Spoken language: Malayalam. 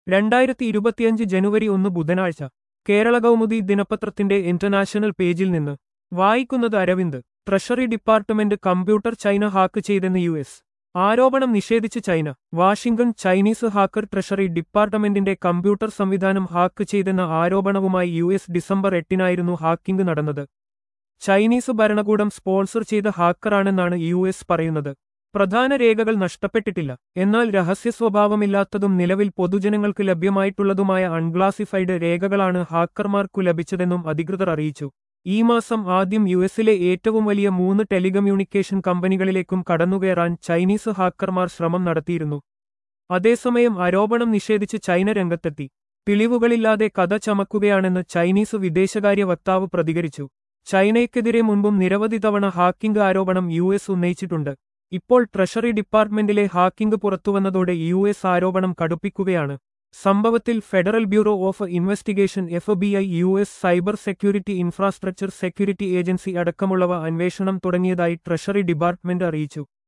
രണ്ടായിരത്തി ഇരുപത്തിയഞ്ച് ജനുവരി ഒന്ന് ബുധനാഴ്ച കേരള കൗമുദി ദിനപത്രത്തിന്റെ ഇന്റർനാഷണൽ പേജിൽ നിന്ന് വായിക്കുന്നത് Aravind treasury department computer China hack ചെയ്തെന്ന് യു എസ് ആരോപണം നിഷേധിച്ച് China Washington Chinese hacker treasury ഡിപ്പാർട്ട്മെന്റിന്റെ കമ്പ്യൂട്ടർ സംവിധാനം ഹാക്ക് ചെയ്തെന്ന ആരോപണവുമായി യു എസ് ഡിസംബർ എട്ടിനായിരുന്നു ഹാക്കിംഗ് നടന്നത് ചൈനീസ് ഭരണകൂടം സ്പോൺസർ ചെയ്ത ഹാക്കറാണെന്നാണ് യു എസ് പറയുന്നത് പ്രധാന രേഖകൾ നഷ്ടപ്പെട്ടിട്ടില്ല എന്നാൽ രഹസ്യ സ്വഭാവമില്ലാത്തതും നിലവിൽ പൊതുജനങ്ങൾക്ക് ലഭ്യമായിട്ടുള്ളതുമായ അൺക്ലാസിഫൈഡ് രേഖകളാണ് ഹാക്കർമാർക്കു ലഭിച്ചതെന്നും അധികൃതർ അറിയിച്ചു ഈ മാസം ആദ്യം യു എസിലെ ഏറ്റവും വലിയ മൂന്ന് ടെലികമ്മ്യൂണിക്കേഷൻ കമ്പനികളിലേക്കും കടന്നുകയറാൻ ചൈനീസ് ഹാക്കർമാർ ശ്രമം നടത്തിയിരുന്നു അതേസമയം ആരോപണം നിഷേധിച്ച് ചൈന രംഗത്തെത്തി പിളിവുകളില്ലാതെ കഥ ചമക്കുകയാണെന്ന് ചൈനീസ് വിദേശകാര്യ വക്താവ് പ്രതികരിച്ചു ചൈനയ്ക്കെതിരെ മുൻപും നിരവധി തവണ ഹാക്കിംഗ് ആരോപണം യു എസ് ഉന്നയിച്ചിട്ടുണ്ട് ഇപ്പോൾ ട്രഷറി ഡിപ്പാർട്ട്മെന്റിലെ ഹാക്കിംഗ് പുറത്തുവന്നതോടെ യു എസ് ആരോപണം കടുപ്പിക്കുകയാണ് സംഭവത്തിൽ federal bureau of investigation F B I U S cyber security infrastructure security agency അടക്കമുള്ളവ അന്വേഷണം തുടങ്ങിയതായി ട്രഷറി ഡിപ്പാർട്ട്മെന്റ് അറിയിച്ചു